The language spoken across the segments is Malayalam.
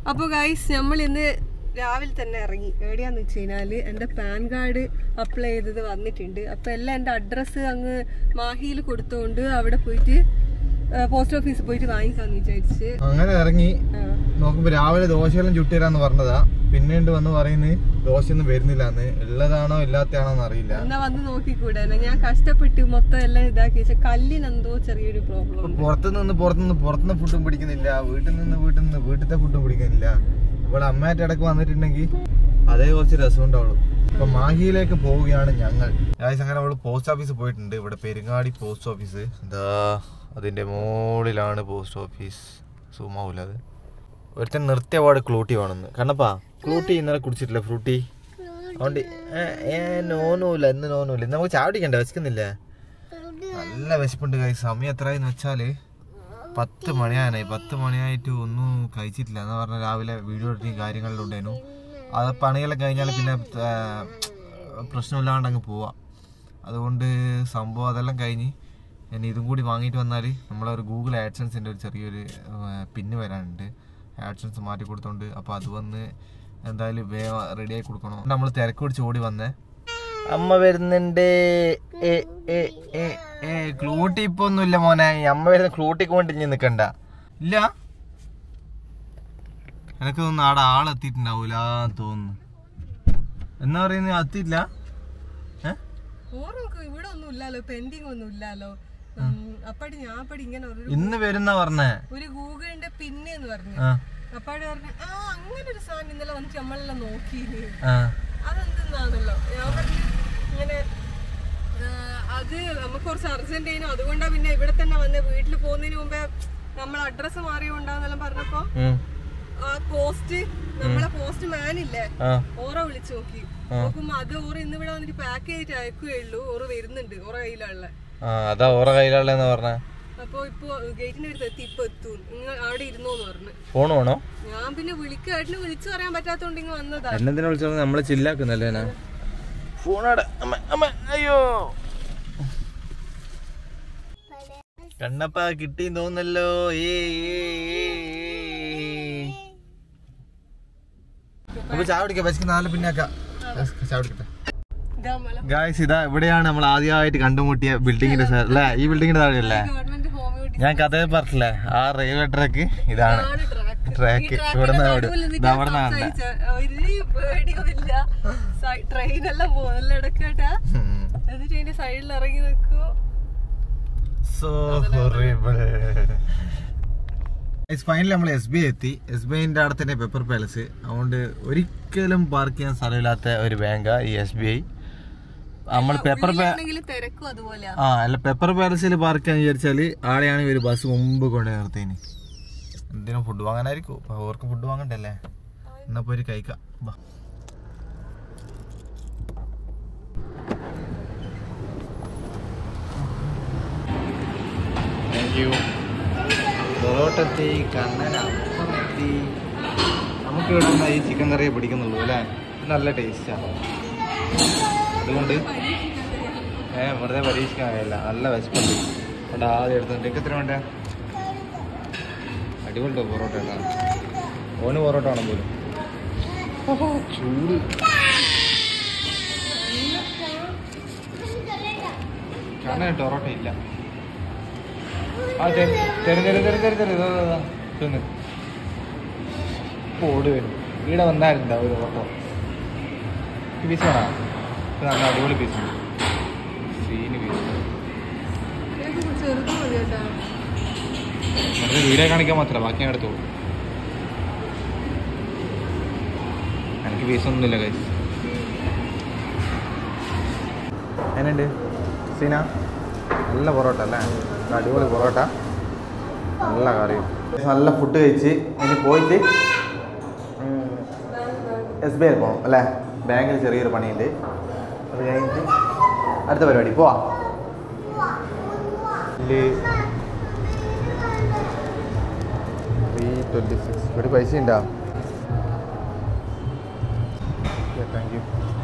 അപ്പോൾ ഗൈസ് നമ്മൾ ഇന്ന് രാവിലെ തന്നെ ഇറങ്ങി എവിടെയാന്ന് വെച്ച് കഴിഞ്ഞാല് എൻ്റെ പാൻ കാർഡ് അപ്ലൈ ചെയ്തത് വന്നിട്ടുണ്ട് അപ്പൊ എല്ലാം എൻ്റെ അഡ്രസ്സ് അങ്ങ് മാഹിയിൽ കൊടുത്തോണ്ട് അവിടെ പോയിട്ട് പോസ്റ്റ് ഓഫീസിൽ പോയിട്ട് വാങ്ങിക്കാന്ന് വിചാരിച്ച് അങ്ങനെ ഇറങ്ങി ആ. നോക്കുമ്പോ രാവിലെ ദോശയെല്ലാം ചുട്ടിരാന്ന് പറഞ്ഞതാ പിന്നീട് വന്ന് പറയുന്നത് ദോശയൊന്നും വരുന്നില്ലാന്ന് ഉള്ളതാണോ ഇല്ലാത്തതാണോ എന്ന് അറിയില്ല എന്നാ വന്ന് നോക്കിക്കൂടെ എന്നാ ഞാൻ കഷ്ടപ്പെട്ട് മൊത്തം എല്ലാം ഇതാക്കി വെച്ചാൽ കല്ലിനെന്തോ ചെറിയൊരു പ്രോബ്ലം ഉണ്ട് പുറത്തു നിന്ന് പുറത്തു നിന്ന് പുറത്തുനിന്ന് ഫുഡും പിടിക്കുന്നില്ല വീട്ടിൽ നിന്ന് വീട്ടിൽ നിന്ന് വീട്ടിലത്തെ ഫുഡും പിടിക്കുന്നില്ല ഇവിടെ അമ്മയായിട്ട് ഇടക്ക് വന്നിട്ടുണ്ടെങ്കിൽ അതേ കുറച്ച് രസമുണ്ടാവുള്ളൂ ഇപ്പൊ മാഹിയിലേക്ക് പോവുകയാണ് ഞങ്ങൾ ഗായ്സ് അങ്ങനെ അവള് പോസ്റ്റ് ഓഫീസിൽ പോയിട്ടുണ്ട് ഇവിടെ പെരുങ്ങാടി പോസ്റ്റ് ഓഫീസ് എന്താ അതിന്റെ മുകളിലാണ് പോസ്റ്റ് ഓഫീസ് സൂമാവൂല അത് ഒരുത്തൻ നിർത്തിയ പാട് ക്ലൂട്ടി വേണമെന്ന് കണ്ണപ്പാ ക്ലൂട്ടി ഇന്നലെ കുടിച്ചിട്ടില്ല ഫ്രൂട്ടി അതുകൊണ്ട് ഏ നോനൂല ഇന്ന് നോനൂല ഇന്ന് നമുക്ക് ചായ കുടിക്കണ്ട വിശക്കുന്നില്ലേ നല്ല വിശപ്പുണ്ട് കൈ സമയം എത്രയെന്ന് വെച്ചാല് പത്ത് മണിയാനായി പത്ത് മണിയായിട്ട് ഒന്നും കഴിച്ചിട്ടില്ല എന്ന് പറഞ്ഞാൽ രാവിലെ വീഡിയോ എഡിറ്റിങ് കാര്യങ്ങളിലുണ്ടായിരുന്നു അത് പണിയെല്ലാം കഴിഞ്ഞാൽ പിന്നെ ആ, പ്രശ്നമില്ലാണ്ട് അങ്ങ് പോവാം അതുകൊണ്ട് സംഭവം അതെല്ലാം കഴിഞ്ഞ് ഇനി ഇതും കൂടി വാങ്ങിയിട്ട് വന്നാൽ നമ്മളൊരു ഗൂഗിൾ ആഡ്സൻസിൻ്റെ ഒരു ചെറിയൊരു പിന്ന് വരാനുണ്ട് ആഡ്സൻസ് മാറ്റി കൊടുത്തോണ്ട് അപ്പോൾ അത് വന്ന് എന്തായാലും വേഗം റെഡിയായി കൊടുക്കണം നമ്മൾ തിരക്ക് പിടിച്ച് ഓടി വന്നേ അമ്മ വരുന്നുണ്ട് ഏ ഏ ഏ ഏ ക്ലൂട്ടി ഇപ്പൊ ഒന്നുമില്ല മോനെ ഈ അമ്മ വരുന്ന ക്ലൂട്ടിക്ക് കൊണ്ട് ഇനി നിക്കണ്ട ഇല്ല എനക്ക് തോന്നുന്നു ആടെ ആളെത്തിയിട്ടുണ്ടാവൂല തോന്നുന്നു എന്നാ പറയുന്നത് എത്തിയില്ല ഏ ഓർക്ക് ഇവിടെ ഒന്നും ഇല്ലല്ലോ പെൻഡിങ് ഒന്നും ഇല്ലല്ലോ ഉം, അപ്പടി ഞാൻ അപ്പടി ഇങ്ങനെ ഒരു ഇന്ന് വരുന്ന പറഞ്ഞേ ഒരു ഗൂഗിളിന്റെ പിന്നെ എന്ന് പറഞ്ഞു ആ അപ്പാട് പറഞ്ഞു ആ അങ്ങനെ ഒരു സാധനം ഇന്നലെ വന്നിട്ട് നമ്മളെല്ലാം നോക്കിയിന് ആ അതെന്തെന്നാണല്ലോ ഞാൻ പറഞ്ഞു ഇങ്ങനെ ആ, അത് നമുക്ക് കുറച്ച് അർജന്റ് ആയിരുന്നു അതുകൊണ്ടാ പിന്നെ ഇവിടെ തന്നെ വന്ന് വീട്ടിൽ പോകുന്നതിന് മുമ്പേ നമ്മൾ അഡ്രസ്സ് മാറിയോണ്ടാന്നെല്ലാം പറഞ്ഞപ്പോ ഉം, ആ പോസ്റ്റ് നമ്മളെ പോസ്റ്റ് മാൻ ഇല്ലേ ആ ഓറ വിളിച്ചു നോക്കി നോക്കുമ്പോ അത് ഓറ് ഇന്ന് ഇവിടെ വന്നിട്ട് പാക്ക് ചെയ്തിട്ട് അയക്കുകയുള്ളൂ ഓറ് വരുന്നുണ്ട് ഓറ കയ്യിലുള്ള ആ അതാ ഓറ കയ്യിലുള്ളതെന്ന് പറഞ്ഞ അപ്പൊ ഇപ്പൊ ഗേറ്റിന്റെ അടുത്ത് എത്തി ഇപ്പൊ എത്തും നിങ്ങൾ അവിടെ ഇരുന്നോന്ന് പറഞ്ഞു ഫോൺ വേണോ ഞാൻ പിന്നെ വിളിക്കാട്ടിന് വിളിച്ചു പറയാൻ പറ്റാത്തോണ്ട് ഇങ്ങ് വന്നതാ എന്നെന്തിനാ വിളിച്ചത് നമ്മളെ ചില്ലാക്കുന്നല്ലേ ഞാൻ ഫോണാടെ അമ്മ അമ്മ അയ്യോ കണ്ണപ്പ കിട്ടി തോന്നല്ലോ ഏ ഏ, ഏ, ഏ. അപ്പൊ ചായ കുടിക്കാം ബസ്ക്ക് നാല് പിന്നെ ആക്കാം ചായ കുടിക്കട്ടെ ഇതാ മല ഗായ്സ് ഇതാ ഇവിടെയാണ് നമ്മൾ ആദ്യമായിട്ട് കണ്ടുമുട്ടിയ ബിൽഡിങ്ങിന്റെ സൈഡ് അല്ലേ ഈ ബിൽഡിങ്ങിന്റെ താഴെയല്ലേ ഗവൺമെന്റ് ഹോമിയോട്ടി ഞാൻ കഥ പറഞ്ഞില്ലേ ആ റെയിൽവേ ട്രാക്ക് ഇതാണ് ട്രാക്ക് ഇവിടെ നിന്ന് അവിടെ ഇത് അവിടെ നിന്നാണ് ഒരു പേടിയുമില്ല ട്രെയിനെല്ലാം പോകുന്നല്ല ഇടക്കേട്ടാ എന്നിട്ട് അതിന്റെ സൈഡിൽ ഇറങ്ങി നിൽക്കൂ സോ ഹൊറിബിൾ ഫൈനലി നമ്മൾ എസ് ബി ഐ എത്തി എസ് ബി ഐന്റെ അവിടെ തന്നെ പെപ്പർ പാലസ് അതുകൊണ്ട് ഒരിക്കലും പാർക്ക് ചെയ്യാൻ സ്ഥലമില്ലാത്ത ഒരു ബാങ്കാ ഈ എസ് ബി ഐ നമ്മൾ പെപ്പർ ആണെങ്കിൽ തിരക്കും അതുപോലെ ആ അല്ല പെപ്പർ പാലസിൽ പാർക്ക് ചെയ്യാൻ വിചാരിച്ചാല് ആടെയാണ് ഒരു ബസ് മുമ്പ് കൊണ്ട് നിർത്തേന് എന്തിനും ഫുഡ് വാങ്ങാനായിരിക്കും അപ്പൊ അവർക്ക് ഫുഡ് വാങ്ങണ്ടല്ലേ എന്നാ പോയി കഴിക്കാം ബാ താങ്ക് യു പൊറോട്ട എത്തി കണ്ണൻ അപ്പം എത്തി നമുക്ക് കിട്ടുന്ന ഈ ചിക്കൻ കറിയെ പിടിക്കുന്നുള്ളൂ അല്ലേ ഇത് നല്ല ടേസ്റ്റാണ് അതുകൊണ്ട് ഏ വെറുതെ പരീക്ഷിക്കാൻ കഴിയില്ല നല്ല വിശപ്പുണ്ട് അതുകൊണ്ട് ആദ്യം എടുത്തിട്ട് എനിക്ക് എത്ര വേണ്ട അടിപൊളി പൊറോട്ട കേട്ടോ ഓന് പൊറോട്ട വേണം പോലും ചൂട് കാരണം പൊറോട്ട ഇല്ല ആ തെരി തെരി തെരി തെരി തെരി തെരി ഇതാ, ഇതാ, ഇതാ. തിന്ന് ഇപ്പൊ ഓടി വരും ഇവിടെ വന്നാലുണ്ടാ ഒരു ഓട്ടോ ഈ പീസ് വേണോ ഇത് നല്ല അടിപൊളി പീസ് ഉണ്ട് സീന് പീസ് ചെറുത് മതി കേട്ടാ നമ്മുടെ വീഡിയോ കാണിക്കാൻ മാത്രമല്ല ബാക്കി ഞാൻ എടുത്തോളൂ എനിക്ക് പീസൊന്നുമില്ല കൈ എങ്ങനെയുണ്ട് സീന നല്ല പൊറോട്ട അല്ലേ നല്ല അടിപൊളി പൊറോട്ട നല്ല കറിയും നല്ല ഫുഡ് കഴിച്ച് ഇനി പോയിട്ട് എസ് ബി ഐ പോകണം അല്ലേ ബാങ്കിൽ ചെറിയൊരു പണിയുണ്ട് അത് കഴിഞ്ഞിട്ട് അടുത്ത പരിപാടി പോവാ ത്രീ ട്വൻറ്റി സിക്സ് ഇവിടെ പൈസ ഉണ്ടോ താങ്ക് യു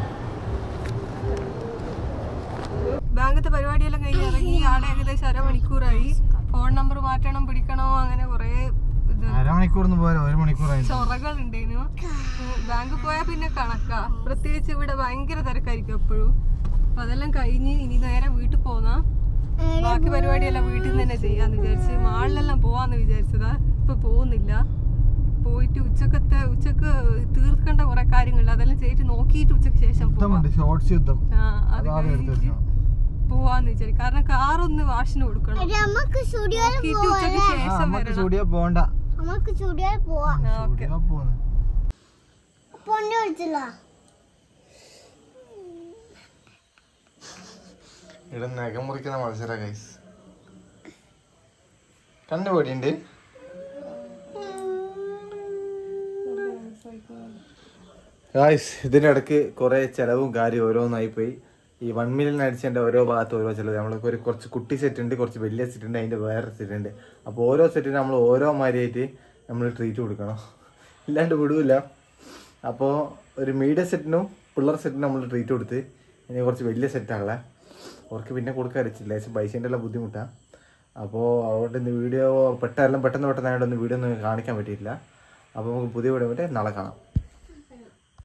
ബാങ്കത്തെ പരിപാടിയെല്ലാം കഴിഞ്ഞ് ഇറങ്ങി ആടെ ഏകദേശം അരമണിക്കൂറായി ഫോൺ നമ്പർ മാറ്റണം പിടിക്കണോ അങ്ങനെ കുറേ ഇത് അരമണിക്കൂർന്ന് പോരാ ഒരു മണിക്കൂറായി ചൊറകൾ ഉണ്ടേനു ബാങ്ക് പോയാൽ പിന്നെ കണക്കാ പ്രത്യേകിച്ച് ഇവിടെ ഭയങ്കര തിരക്കായിരിക്കും എപ്പോഴും അപ്പൊ അതെല്ലാം കഴിഞ്ഞ് ഇനി നേരെ വീട്ടിൽ പോന്നാ ബാക്കി പരിപാടിയെല്ലാം വീട്ടിൽ നിന്ന് തന്നെ ചെയ്യാന്ന് വിചാരിച്ച് മാളിലെല്ലാം പോവാന്ന് വിചാരിച്ചതാ ഇപ്പൊ പോകുന്നില്ല പോയിട്ട് ഉച്ചക്കത്തെ ഉച്ചക്ക് തീർക്കേണ്ട കുറെ കാര്യങ്ങളുണ്ട് അതെല്ലാം ചെയ്തിട്ട് നോക്കിയിട്ട് ഉച്ചക്ക് ശേഷം പോവാം യുദ്ധമുണ്ട് ഷോർട്സ് യുദ്ധം ആ അത് അതാണ് എടുത്ത് കഴിഞ്ഞിട്ട് വെക്കണം പോവാന്ന് വിചാരിച്ചു കാരണം കാറൊന്ന് വാഷിന് കൊടുക്കണം നമുക്ക് സ്റ്റുഡിയോയിൽ നോക്കിയിട്ട് ഉച്ചക്ക് ആ ശേഷം നമുക്ക് വരണം സ്റ്റുഡിയോ പോണ്ട നമുക്ക് സ്റ്റുഡിയോയിൽ പോവാം ആ, ഓക്കെ സ്റ്റുഡിയോ പോന്ന് പൊണ്ണി വിളിച്ചില്ല ഇവിടെ നഖം മുറിക്കുന്ന മത്സര ഗൈസ് കണ്ടുപടിയുണ്ട് ഗായ്സ് ഇതിൻ്റെ ഇടയ്ക്ക് കുറേ ചിലവും കാര്യം ഓരോന്നായി പോയി ഈ വൺ മില്യൺ അടിച്ചതിൻ്റെ ഓരോ ഭാഗത്ത് ഓരോ ചിലവ് നമ്മൾക്ക് ഒരു കുറച്ച് കുട്ടി സെറ്റ് ഉണ്ട് കുറച്ച് വലിയ സെറ്റ് ഉണ്ട് അതിൻ്റെ വേറെ സെറ്റ് ഉണ്ട് അപ്പോൾ ഓരോ സെറ്റിന് നമ്മൾ ഓരോ മാതിരിയായിട്ട് നമ്മൾ ട്രീറ്റ് കൊടുക്കണം ഇല്ലാണ്ട് വിടൂല അപ്പോൾ ഒരു മീഡിയം സെറ്റിനും പിള്ളേർ സെറ്റിനും നമ്മൾ ട്രീറ്റ് കൊടുത്ത് ഇനി കുറച്ച് വലിയ സെറ്റാണല്ലേ അവർക്ക് പിന്നെ കൊടുക്കാൻ അടിച്ചില്ല പക്ഷേ പൈസേൻ്റെ എല്ലാം ബുദ്ധിമുട്ടാണ് അപ്പോൾ അതുകൊണ്ട് ഇന്ന് വീഡിയോ പെട്ടെല്ലാം പെട്ടെന്ന് പെട്ടെന്ന് ആയതുകൊണ്ട് വീഡിയോ ഒന്നും കാണിക്കാൻ പറ്റിയില്ല അപ്പോൾ നമുക്ക് പുതിയ വീഡിയോ പറ്റി നാളെ കാണാം